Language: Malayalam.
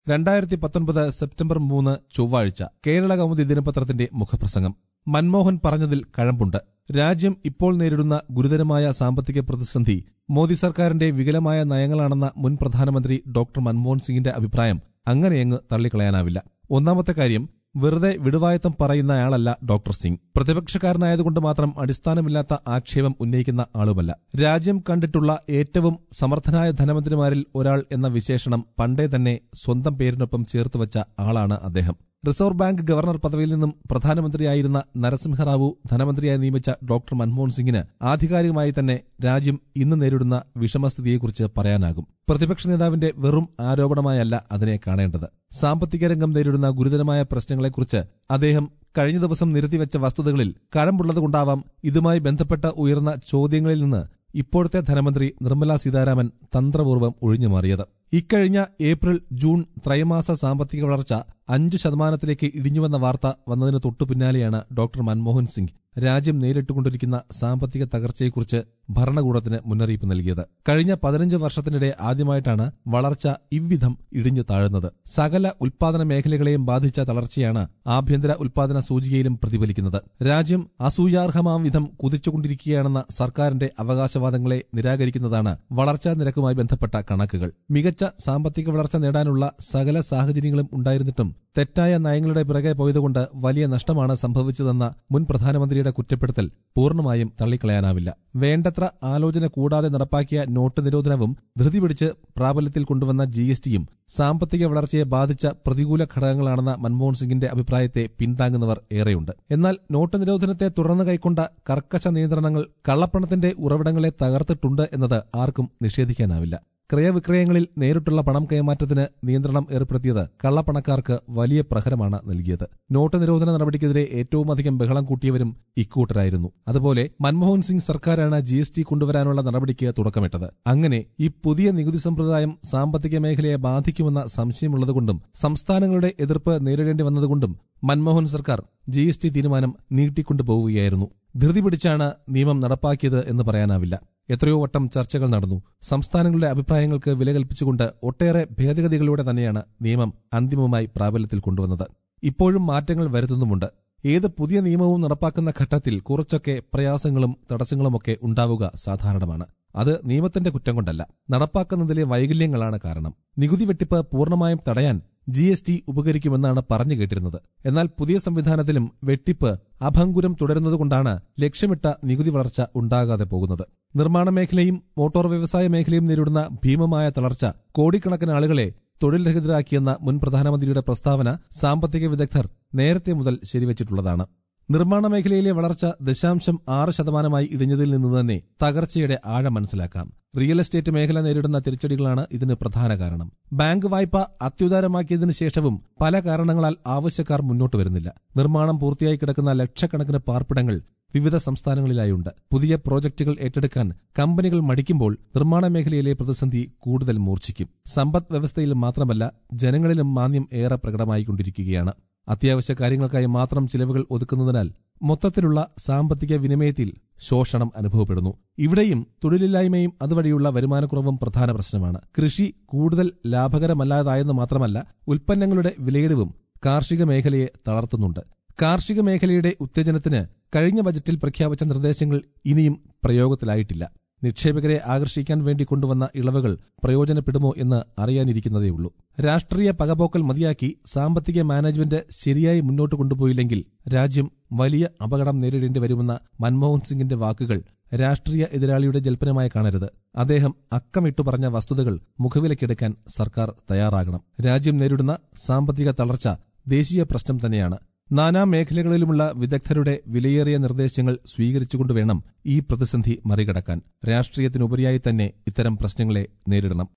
രണ്ടായിരത്തി പത്തൊൻപത് സെപ്റ്റംബർ മൂന്ന് ചൊവ്വാഴ്ച കേരള കൗമുദി ദിനപത്രത്തിന്റെ മുഖപ്രസംഗം മൻമോഹൻ പറഞ്ഞതിൽ കഴമ്പുണ്ട് രാജ്യം ഇപ്പോൾ നേരിടുന്ന ഗുരുതരമായ സാമ്പത്തിക പ്രതിസന്ധി മോദി സർക്കാരിന്റെ വികലമായ നയങ്ങളാണെന്ന മുൻ പ്രധാനമന്ത്രി ഡോക്ടർ മൻമോഹൻ സിംഗിന്റെ അഭിപ്രായം അങ്ങനെയങ്ങ് തള്ളിക്കളയാനാവില്ല ഒന്നാമത്തെ കാര്യം വെറുതെ വിടുവായത്തം പറയുന്നയാളല്ല ഡോക്ടർ സിംഗ് പ്രതിപക്ഷക്കാരനായതുകൊണ്ട് മാത്രം അടിസ്ഥാനമില്ലാത്ത ആക്ഷേപം ഉന്നയിക്കുന്ന ആളുമല്ല രാജ്യം കണ്ടിട്ടുള്ള ഏറ്റവും സമർത്ഥനായ ധനമന്ത്രിമാരിൽ ഒരാൾ എന്ന വിശേഷണം പണ്ടേ തന്നെ സ്വന്തം പേരിനൊപ്പം ചേർത്തുവച്ച ആളാണ് അദ്ദേഹം റിസർവ് ബാങ്ക് ഗവർണർ പദവിയിൽ നിന്നും പ്രധാനമന്ത്രിയായിരുന്ന നരസിംഹറാവു ധനമന്ത്രിയായി നിയമിച്ച ഡോക്ടർ മൻമോഹൻ സിംഗിന് ആധികാരികമായി തന്നെ രാജ്യം ഇന്ന് നേരിടുന്ന വിഷമസ്ഥിതിയെക്കുറിച്ച് പറയാനാകും പ്രതിപക്ഷ നേതാവിന്റെ വെറും ആരോപണമായല്ല അതിനെ കാണേണ്ടത് സാമ്പത്തിക രംഗം നേരിടുന്ന ഗുരുതരമായ പ്രശ്നങ്ങളെക്കുറിച്ച് അദ്ദേഹം കഴിഞ്ഞ ദിവസം നിരത്തിവെച്ച വസ്തുതകളിൽ കഴമ്പുള്ളതുകൊണ്ടാവാം ഇതുമായി ബന്ധപ്പെട്ട ഉയർന്ന ചോദ്യങ്ങളിൽ നിന്ന് ഇപ്പോഴത്തെ ധനമന്ത്രി നിർമ്മലാ സീതാരാമൻ തന്ത്രപൂർവ്വം ഒഴിഞ്ഞുമാറിയത് ഇക്കഴിഞ്ഞ ഏപ്രിൽ ജൂൺ ത്രൈമാസ സാമ്പത്തിക വളർച്ച അഞ്ചു ശതമാനത്തിലേക്ക് ഇടിഞ്ഞുവെന്ന വാർത്ത വന്നതിന് തൊട്ടു പിന്നാലെയാണ് ഡോക്ടർ മൻമോഹൻ സിംഗ് രാജ്യം നേരിട്ടുകൊണ്ടിരിക്കുന്ന സാമ്പത്തിക തകർച്ചയെക്കുറിച്ച് ഭരണകൂടത്തിന് മുന്നറിയിപ്പ് നൽകിയത് കഴിഞ്ഞ പതിനഞ്ച് വർഷത്തിനിടെ ആദ്യമായിട്ടാണ് വളർച്ച ഇவ்விധം ഇടിഞ്ഞു താഴുന്നത് സകല ഉൽപാദന മേഖലകളെയും ബാധിച്ച തളർച്ചയാണ് ആഭ്യന്തര ഉൽപാദന സൂചികയിലും പ്രതിഫലിക്കുന്നത് രാജ്യം അസൂയാർഹമാം വിധം കുതിച്ചുകൊണ്ടിരിക്കുകയാണെന്ന സർക്കാരിന്റെ അവകാശവാദങ്ങളെ നിരാകരിക്കുന്നതാണ് വളർച്ചാ നിരക്കുമായി ബന്ധപ്പെട്ട കണക്കുകൾ മികച്ച സാമ്പത്തിക വളർച്ച നേടാനുള്ള സകല സാഹചര്യങ്ങളും ഉണ്ടായിരുന്നിട്ടും തെറ്റായ നയങ്ങളുടെ പിറകെ പോയതുകൊണ്ട് വലിയ നഷ്ടമാണ് സംഭവിച്ചതെന്ന മുൻ പ്രധാനമന്ത്രിയുടെ കുറ്റപ്പെടുത്തൽ പൂർണ്ണമായും തള്ളിക്കളയാനാവില്ല വേണ്ടത്ര ആലോചന കൂടാതെ നടപ്പാക്കിയ നോട്ട് നിരോധനവും ധൃതി പിടിച്ച് പ്രാബല്യത്തിൽ കൊണ്ടുവന്ന ജി എസ് ടിയും സാമ്പത്തിക വളർച്ചയെ ബാധിച്ച പ്രതികൂല ഘടകങ്ങളാണെന്ന മൻമോഹൻ സിംഗിന്റെ അഭിപ്രായത്തെ പിന്താങ്ങുന്നവർ ഏറെയുണ്ട് എന്നാൽ നോട്ട് നിരോധനത്തെ തുടർന്ന് കൈക്കൊണ്ട കർക്കശ നിയന്ത്രണങ്ങൾ കള്ളപ്പണത്തിന്റെ ഉറവിടങ്ങളെ തകർത്തിട്ടുണ്ട് എന്നത് ആർക്കും നിഷേധിക്കാനാവില്ല ക്രയവിക്രയങ്ങളിൽ നേരിട്ടുള്ള പണം കൈമാറ്റത്തിന് നിയന്ത്രണം ഏർപ്പെടുത്തിയത് കള്ളപ്പണക്കാർക്ക് വലിയ പ്രഹരമാണ് നൽകിയത് നോട്ട് നിരോധന നടപടിക്കെതിരെ ഏറ്റവും അധികം ബഹളം കൂട്ടിയവരും ഇക്കൂട്ടരായിരുന്നു അതുപോലെ മൻമോഹൻ സിംഗ് സർക്കാരാണ് ജി എസ് ടി കൊണ്ടുവരാനുള്ള നടപടിക്ക് തുടക്കമിട്ടത് അങ്ങനെ ഈ പുതിയ നികുതി സമ്പ്രദായം സാമ്പത്തിക മേഖലയെ ബാധിക്കുമെന്ന സംശയമുള്ളതുകൊണ്ടും സംസ്ഥാനങ്ങളുടെ എതിർപ്പ് നേരിടേണ്ടി വന്നതുകൊണ്ടും മൻമോഹൻ സർക്കാർ ജി എസ് ടി തീരുമാനം നീട്ടിക്കൊണ്ടുപോവുകയായിരുന്നു ധൃതി പിടിച്ചാണ് നിയമം നടപ്പാക്കിയത് എന്ന് പറയാനാവില്ല എത്രയോ വട്ടം ചർച്ചകൾ നടന്നു സംസ്ഥാനങ്ങളുടെ അഭിപ്രായങ്ങൾക്ക് വില കൽപ്പിച്ചുകൊണ്ട് ഒട്ടേറെ ഭേദഗതികളിലൂടെ തന്നെയാണ് നിയമം അന്തിമമായി പ്രാബല്യത്തിൽ കൊണ്ടുവന്നത് ഇപ്പോഴും മാറ്റങ്ങൾ വരുത്തുന്നുമുണ്ട് ഏത് പുതിയ നിയമവും നടപ്പാക്കുന്ന ഘട്ടത്തിൽ കുറച്ചൊക്കെ പ്രയാസങ്ങളും തടസ്സങ്ങളുമൊക്കെ ഉണ്ടാവുക സാധാരണമാണ് അത് നിയമത്തിന്റെ കുറ്റം കൊണ്ടല്ല നടപ്പാക്കുന്നതിലെ വൈകല്യങ്ങളാണ് കാരണം നികുതി വെട്ടിപ്പ് പൂർണ്ണമായും തടയാൻ ജി എസ് ടി ഉപകരിക്കുമെന്നാണ് പറഞ്ഞു കേട്ടിരുന്നത് എന്നാൽ പുതിയ സംവിധാനത്തിലും വെട്ടിപ്പ് അഭംഗുരം തുടരുന്നതുകൊണ്ടാണ് ലക്ഷ്യമിട്ട നികുതി വളർച്ച ഉണ്ടാകാതെ പോകുന്നത് നിർമ്മാണ മേഖലയും മോട്ടോർ വ്യവസായ മേഖലയും നേരിടുന്ന ഭീമമായ തളർച്ച കോടിക്കണക്കിന് ആളുകളെ തൊഴിൽ രഹിതരാക്കിയെന്ന മുൻ പ്രധാനമന്ത്രിയുടെ പ്രസ്താവന സാമ്പത്തിക വിദഗ്ധർ നേരത്തെ മുതൽ ശരിവച്ചിട്ടുള്ളതാണ് നിർമ്മാണ മേഖലയിലെ വളർച്ച ദശാംശം ആറ് ശതമാനമായി ഇടിഞ്ഞതിൽ നിന്ന് തന്നെ തകർച്ചയുടെ ആഴം മനസ്സിലാക്കാം റിയൽ എസ്റ്റേറ്റ് മേഖല നേരിടുന്ന തിരിച്ചടികളാണ് ഇതിന് പ്രധാന കാരണം ബാങ്ക് വായ്പ അത്യുദാരമാക്കിയതിനു ശേഷവും പല കാരണങ്ങളാൽ ആവശ്യക്കാർ മുന്നോട്ട് വരുന്നില്ല നിർമ്മാണം പൂർത്തിയായി കിടക്കുന്ന ലക്ഷക്കണക്കിന് പാർപ്പിടങ്ങൾ വിവിധ സംസ്ഥാനങ്ങളിലായുണ്ട് പുതിയ പ്രോജക്റ്റുകൾ ഏറ്റെടുക്കാൻ കമ്പനികൾ മടിക്കുമ്പോൾ നിർമ്മാണ മേഖലയിലെ പ്രതിസന്ധി കൂടുതൽ മൂർച്ഛിക്കും സമ്പദ് വ്യവസ്ഥയിൽ മാത്രമല്ല ജനങ്ങളിലും മാന്യം ഏറെ പ്രകടമായിക്കൊണ്ടിരിക്കുകയാണ് അത്യാവശ്യ കാര്യങ്ങൾക്കായി മാത്രം ചിലവുകൾ ഒതുക്കുന്നതിനാൽ മൊത്തത്തിലുള്ള സാമ്പത്തിക വിനിമയത്തിൽ ശോഷണം അനുഭവപ്പെടുന്നു ഇവിടെയും തൊഴിലില്ലായ്മയും അതുവഴിയുള്ള വരുമാനക്കുറവും പ്രധാന പ്രശ്നമാണ് കൃഷി കൂടുതൽ ലാഭകരമല്ലാതായെന്ന് മാത്രമല്ല ഉൽപ്പന്നങ്ങളുടെ വിലയിടിവും കാർഷിക മേഖലയെ തളർത്തുന്നുണ്ട് കാർഷിക മേഖലയുടെ ഉത്തേജനത്തിന് കഴിഞ്ഞ ബജറ്റിൽ പ്രഖ്യാപിച്ച നിർദ്ദേശങ്ങൾ ഇനിയും പ്രയോഗത്തിലായിട്ടില്ല നിക്ഷേപകരെ ആകർഷിക്കാൻ വേണ്ടി കൊണ്ടുവന്ന ഇളവുകൾ പ്രയോജനപ്പെടുമോ എന്ന് അറിയാനിരിക്കുന്നതേയുള്ളൂ രാഷ്ട്രീയ പകപോക്കൽ മതിയാക്കി സാമ്പത്തിക മാനേജ്മെന്റ് ശരിയായി മുന്നോട്ട് കൊണ്ടുപോയില്ലെങ്കിൽ രാജ്യം വലിയ അപകടം നേരിടേണ്ടി വരുമെന്ന മൻമോഹൻ സിംഗിന്റെ വാക്കുകൾ രാഷ്ട്രീയ എതിരാളിയുടെ ജൽപ്പനമായി കാണരുത് അദ്ദേഹം അക്കമിട്ടു പറഞ്ഞ വസ്തുതകൾ മുഖവിലക്കെടുക്കാൻ സർക്കാർ തയ്യാറാകണം രാജ്യം നേരിടുന്ന സാമ്പത്തിക തളർച്ച ദേശീയ പ്രശ്നം തന്നെയാണ് നാനാ മേഖലകളിലുമുള്ള വിദഗ്ധരുടെ വിലയേറിയ നിർദ്ദേശങ്ങൾ സ്വീകരിച്ചുകൊണ്ട് വേണം ഈ പ്രതിസന്ധി മറികടക്കാൻ രാഷ്ട്രീയത്തിനുപരിയായി തന്നെ ഇത്തരം പ്രശ്നങ്ങളെ നേരിടണം